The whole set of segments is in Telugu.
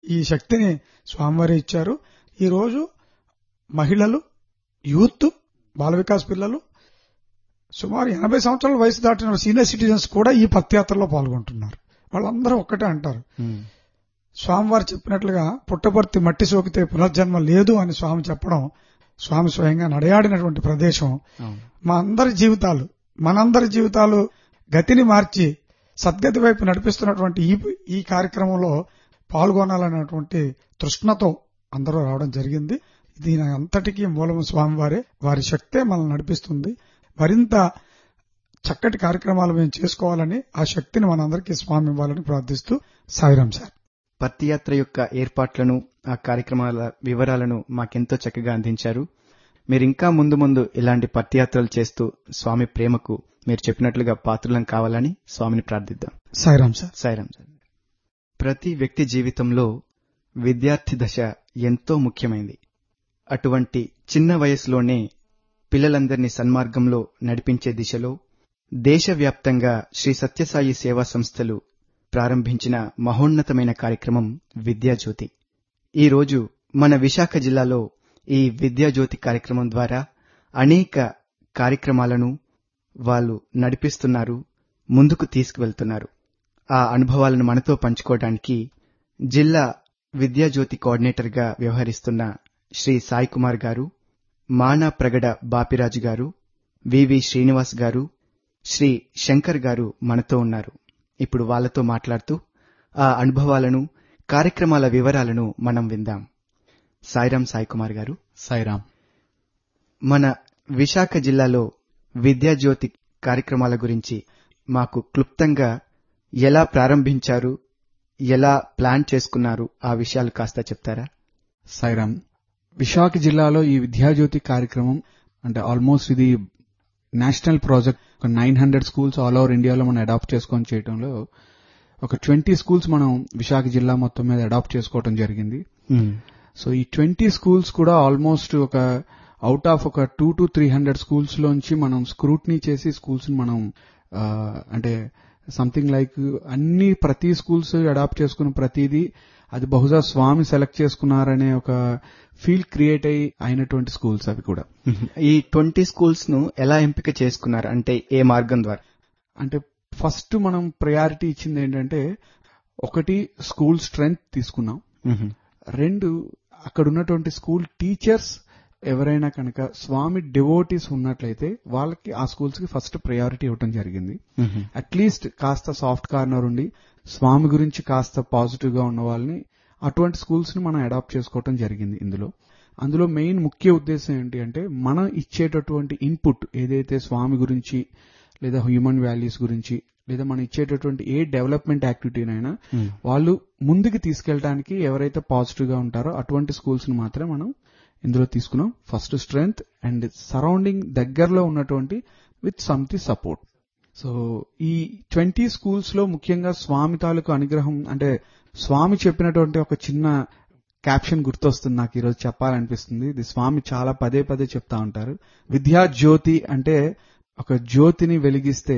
ఈ శక్తిని స్వామివారి ఇచ్చారు ఈ రోజు మహిళలు యూత్ బాల వికాస్ పిల్లలు సుమారు ఎనభై సంవత్సరాల వయసు దాటిన సీనియర్ సిటిజన్స్ కూడా ఈ పత్యాత్రలో పాల్గొంటున్నారు వాళ్ళందరూ ఒక్కటే అంటారు స్వామివారు చెప్పినట్లుగా పుట్టపర్తి మట్టి సోకితే పునర్జన్మ లేదు అని స్వామి చెప్పడం స్వామి స్వయంగా నడయాడినటువంటి ప్రదేశం అవును మా అందరి జీవితాలు మనందరి జీవితాలు గతిని మార్చి సద్గతి వైపు నడిపిస్తున్నటువంటి ఈ ఈ కార్యక్రమంలో పాల్గొనాలనేటువంటి తృష్ణతో అందరూ రావడం జరిగింది దీని అంతటికీ మూలము స్వామివారే వారి శక్తే మనల్ని నడిపిస్తుంది మరింత చక్కటి కార్యక్రమాలు మేము చేసుకోవాలని ఆ శక్తిని మనందరికీ స్వామి ఇవ్వాలని ప్రార్థిస్తూ సాయిరాం సార్ పత్తియాత్ర యొక్క ఏర్పాట్లను ఆ కార్యక్రమాల వివరాలను మాకెంతో చక్కగా అందించారు మీరు ఇంకా ముందు ముందు ఇలాంటి పత్తియాత్రలు చేస్తూ స్వామి ప్రేమకు మీరు చెప్పినట్లుగా పాత్రలం కావాలని స్వామిని ప్రార్థిద్దాం సాయిరాం సార్ సాయిరాం సార్ ప్రతి వ్యక్తి జీవితంలో విద్యార్థి దశ ఎంతో ముఖ్యమైంది అటువంటి చిన్న వయసులోనే పిల్లలందరినీ సన్మార్గంలో నడిపించే దిశలో దేశవ్యాప్తంగా శ్రీ సత్యసాయి సేవా సంస్థలు ప్రారంభించిన మహోన్నతమైన కార్యక్రమం విద్యాజ్యోతి ఈ రోజు మన విశాఖ జిల్లాలో ఈ విద్యాజ్యోతి కార్యక్రమం ద్వారా అనేక కార్యక్రమాలను వాళ్ళు నడిపిస్తున్నారు ముందుకు తీసుకువెళ్తున్నారు ఆ అనుభవాలను మనతో పంచుకోవడానికి జిల్లా విద్యాజ్యోతి కోఆర్డినేటర్గా వ్యవహరిస్తున్న శ్రీ సాయి కుమార్ గారు మానా ప్రగడ బాపిరాజు గారు వివి శ్రీనివాస్ గారు శ్రీ శంకర్ గారు మనతో ఉన్నారు ఇప్పుడు వాళ్ళతో మాట్లాడుతూ ఆ అనుభవాలను కార్యక్రమాల వివరాలను మనం విందాం సాయిరాం సాయి కుమార్ గారు సాయిరామ్ మన విశాఖ జిల్లాలో విద్యాజ్యోతి కార్యక్రమాల గురించి మాకు క్లుప్తంగా ఎలా ప్రారంభించారు ఎలా ప్లాన్ చేసుకున్నారు ఆ విషయాలు కాస్త చెప్తారా సాయిరామ్ విశాఖ జిల్లాలో ఈ విద్యాజ్యోతి కార్యక్రమం అంటే ఆల్మోస్ట్ ఇది నేషనల్ ప్రాజెక్ట్ ఒక nine hundred schools all over ఇండియాలో మనం అడాప్ట్ చేసుకొని చేయడంలో ఒక ట్వంటీ స్కూల్స్ మనం విశాఖ జిల్లా మొత్తం మీద అడాప్ట్ చేసుకోవడం జరిగింది సో ఈ ట్వంటీ స్కూల్స్ కూడా ఆల్మోస్ట్ ఒక అవుట్ ఆఫ్ ఒక two to three hundred schools లోంచి మనం స్క్రూట్నీ చేసి స్కూల్స్ మనం ఆ, అంటే సంథింగ్ లైక్ అన్ని ప్రతి స్కూల్స్ అడాప్ట్ చేసుకున్న ప్రతిదీ అది బహుశా స్వామి సెలెక్ట్ చేసుకున్నారనే ఒక ఫీల్ క్రియేట్ అయి అయినటువంటి స్కూల్స్ అవి కూడా ఈ ట్వంటీ స్కూల్స్ ను ఎలా ఎంపిక చేసుకున్నారు అంటే ఏ మార్గం ద్వారా అంటే ఫస్ట్ మనం ప్రయారిటీ ఇచ్చింది ఏంటంటే ఒకటి స్కూల్ స్ట్రెంగ్త్ తీసుకున్నాం రెండు అక్కడ ఉన్నటువంటి స్కూల్ టీచర్స్ ఎవరైనా కనుక స్వామి డివోటీస్ ఉన్నట్లయితే వాళ్ళకి ఆ స్కూల్స్ కి ఫస్ట్ ప్రయారిటీ ఇవ్వడం జరిగింది అట్లీస్ట్ కాస్త సాఫ్ట్ కార్నర్ ఉండి స్వామి గురించి కాస్త పాజిటివ్ గా ఉన్న వాళ్ళని అటువంటి స్కూల్స్ ని మనం అడాప్ట్ చేసుకోవటం జరిగింది ఇందులో అందులో మెయిన్ ముఖ్య ఉద్దేశం ఏంటి అంటే మనం ఇచ్చేటటువంటి ఇన్పుట్ ఏదైతే స్వామి గురించి లేదా హ్యూమన్ వాల్యూస్ గురించి లేదా మనం ఇచ్చేటటువంటి ఏ డెవలప్మెంట్ యాక్టివిటీనైనా వాళ్ళు ముందుకు తీసుకెళ్ళడానికి ఎవరైతే పాజిటివ్ గా ఉంటారో అటువంటి స్కూల్స్ ని మాత్రమే మనం ఇందులో తీసుకున్నాం ఫస్ట్ స్ట్రెంగ్త్ అండ్ సరౌండింగ్ దగ్గరలో ఉన్నటువంటి విత్ సమ్తి సపోర్ట్ సో ఈ ట్వంటీ స్కూల్స్ లో ముఖ్యంగా స్వామి తాలూకు అనుగ్రహం అంటే స్వామి చెప్పినటువంటి ఒక చిన్న క్యాప్షన్ గుర్తొస్తుంది నాకు ఈరోజు చెప్పాలనిపిస్తుంది ఇది స్వామి చాలా పదే పదే చెప్తా ఉంటారు విద్యా జ్యోతి అంటే ఒక జ్యోతిని వెలిగిస్తే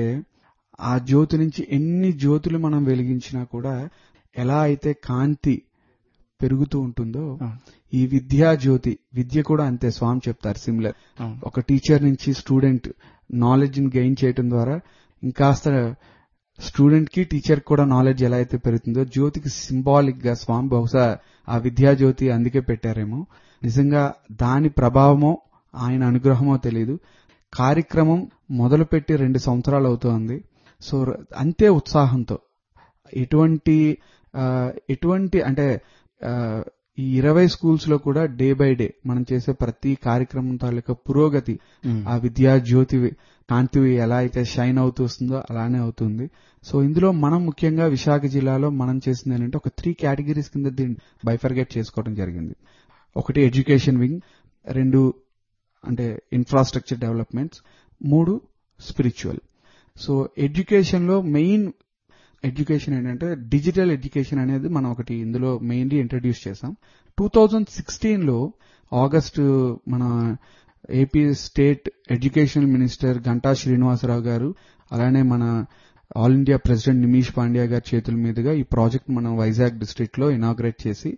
ఆ జ్యోతి నుంచి ఎన్ని జ్యోతులు మనం వెలిగించినా కూడా ఎలా అయితే కాంతి పెరుగుతూ ఉంటుందో ఈ విద్యా జ్యోతి విద్య కూడా అంతే స్వామి చెప్తారు సిమిలర్ ఒక టీచర్ నుంచి స్టూడెంట్ నాలెడ్జ్ ని గెయిన్ చేయడం ద్వారా ఇంకాస్త స్టూడెంట్ కి టీచర్ కూడా నాలెడ్జ్ ఎలా అయితే పెరుగుతుందో జ్యోతికి సింబాలిక్ గా స్వామి బహుశా ఆ విద్యా జ్యోతి అందుకే పెట్టారేమో నిజంగా దాని ప్రభావమో ఆయన అనుగ్రహమో తెలియదు కార్యక్రమం మొదలుపెట్టి రెండు సంవత్సరాలు అవుతోంది సో ర- అంతే ఉత్సాహంతో ఎటువంటి ఆ, ఎటువంటి అంటే ఆ, ఈ ఇరవై స్కూల్స్ లో కూడా డే బై డే మనం చేసే ప్రతి కార్యక్రమం తాలూకా పురోగతి ఆ విద్యా జ్యోతి కాంతి ఎలా అయితే షైన్ అవుతూ వస్తుందో అలానే అవుతుంది సో ఇందులో మనం ముఖ్యంగా విశాఖ జిల్లాలో మనం చేసింది ఏంటంటే ఒక త్రీ కేటగిరీస్ కింద దీన్ని బైఫర్గేట్ చేసుకోవడం జరిగింది ఒకటి ఎడ్యుకేషన్ వింగ్ రెండు అంటే ఇన్ఫ్రాస్ట్రక్చర్ డెవలప్మెంట్స్ మూడు స్పిరిచువల్ సో ఎడ్యుకేషన్ లో మెయిన్ ఎడ్యుకేషన్ ఏంటంటే డిజిటల్ ఎడ్యుకేషన్ అనేది మనం ఒకటి ఇందులో మెయిన్లీ ఇంట్రడ్యూస్ చేసాం టూ థౌజండ్ సిక్స్టీన్ లో ఆగస్టు మన AP state educational minister Ganta Srinivasarao గారు అలానే మన all India president Nimish Pandya గారి చేతుల మీదుగా ఈ ప్రాజెక్ట్ మనం వైజాగ్ డిస్ట్రిక్ట్ లో ఇనాగ్రేట్ చేసి